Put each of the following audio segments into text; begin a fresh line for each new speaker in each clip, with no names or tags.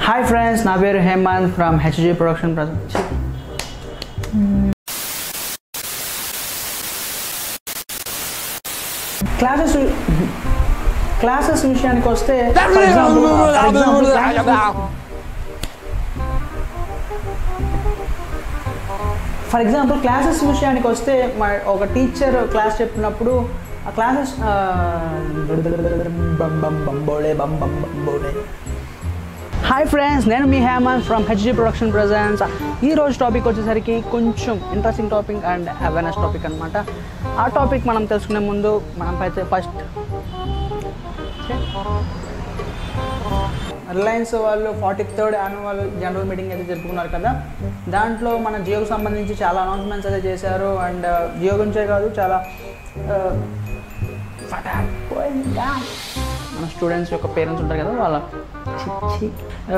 Hi friends నా పేరు Hemanth from HG production present classes classes విషయానికి వస్తే for example, for example, classes- for example classes విషయానికి వస్తే మా ఒక టీచర్ క్లాస్ చెప్పినప్పుడు ఆ క్లాసెస్ బం బం బంబోడే బం బం బంబోడే హాయ్ ఫ్రెండ్స్ నేను మీ Hemanth from HG production presents ఈ రోజు టాపిక్ వచ్చేసరికి కొంచెం interesting topic and awareness topic అనమాట ఆ టాపిక్ మనం తెలుసుకునే ముందు మనం అయితే ఫస్ట్ రిలయన్స్ వాళ్ళు forty third annual general meeting అయితే జరుపుకున్నారు కదా దాంట్లో మన జియోకి సంబంధించి చాలా అనౌన్స్మెంట్స్ అయితే చేశారు అండ్ జియో గురించే కాదు చాలా ఆ, ఫటాఫట్ మన స్టూడెంట్స్ యొక్క పేరెంట్స్ ఉంటారు కదా వాళ్ళ చి- చి. ఆ,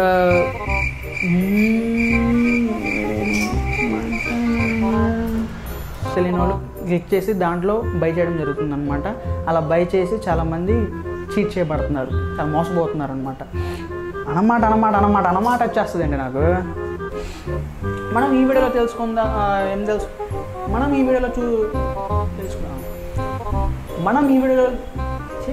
తెలియని వాళ్ళు క్లిక్ చేసి దాంట్లో బై చేయడం జరుగుతుంది అనమాట అలా బై చేసి చాలామంది చీట్ చేయబడుతున్నారు చాలా మోసపోతున్నారు అనమాట అనమాట అనమాట అనమాట అనమాట వచ్చేస్తుందండి నాకు మనం ఈ వీడియోలో తెలుసుకుందాం ఆ, ఏం తెలుసు మనం ఈ వీడియోలో చూ తెలుసుకుందాం మనం ఈ వీడియోలో ఛీ.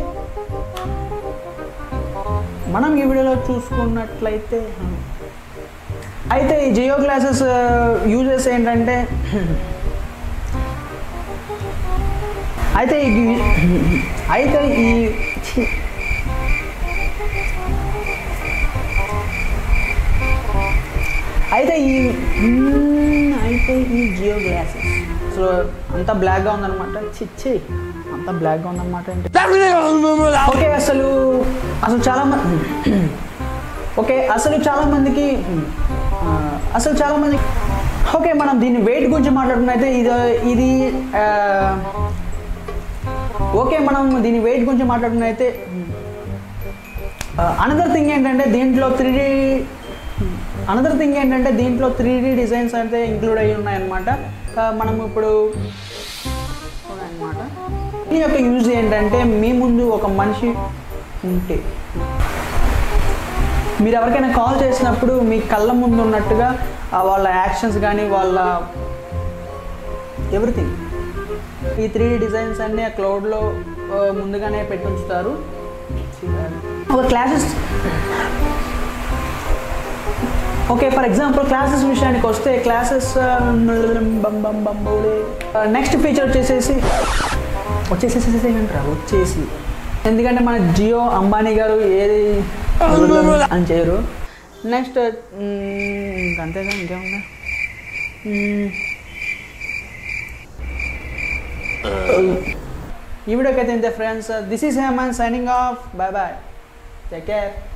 మనం ఈ వీడియోలో చూసుకున్నట్లయితే అయితే ఈ జియో క్లాసెస్ యూజెస్ ఏంటంటే అయితే ఈ అయితే ఈ ఛీ. అయితే ఈ మ్మ్, అయితే ఈ జియో గ్లాసెస్ సో అంత బ్లాక్గా ఉందన్నమాట చిచ్చి అంత బ్లాక్గా ఉందన్నమాట ఏంటి ఓకే అసలు అసలు చాలా మంది ఓకే అసలు చాలా మందికి ఆ, అసలు చాలా మంది ఓకే మనం దీని వెయిట్ గురించి మాట్లాడుకున్నైతే ఇది ఇది ఆ, ఓకే మనం దీని వెయిట్ గురించి మాట్లాడుకున్నైతే అనదర్ థింగ్ ఏంటంటే దీంట్లో త్రీ డీ అనదర్ థింగ్ ఏంటంటే దీంట్లో త్రీ డీ డిజైన్స్ అయితే ఇంక్లూడ్ అయ్యి ఉన్నాయన్నమాట ఆ, మనం ఇప్పుడు అనమాట దీని యొక్క యూజ్ ఏంటంటే మీ ముందు ఒక మనిషి ఉంటే మీరు ఎవరికైనా కాల్ చేసినప్పుడు మీ కళ్ళ ముందు ఉన్నట్టుగా ఆ వాళ్ళ యాక్షన్స్ కానీ వాళ్ళ ఎవ్రీథింగ్ ఈ త్రీ డిజైన్స్ అన్నీ ఆ క్లౌడ్లో ముందుగానే పెట్టి ఉంచుతారు ఒక classes okay for example classes విషయానికి వస్తే క్లాసెస్ నెక్స్ట్ ఫీచర్ వచ్చేసేసి వచ్చేసేసేసి ఏంటరా వచ్చేసి ఎందుకంటే మన జియో అంబానీ గారు ఏది అని చేయరు నెక్స్ట్ అంతేగా ఇంకేముందా మ్మ్. ఈ వీడియోకి అయితే ఇంతే friends this is Hemanth signing off bye bye take care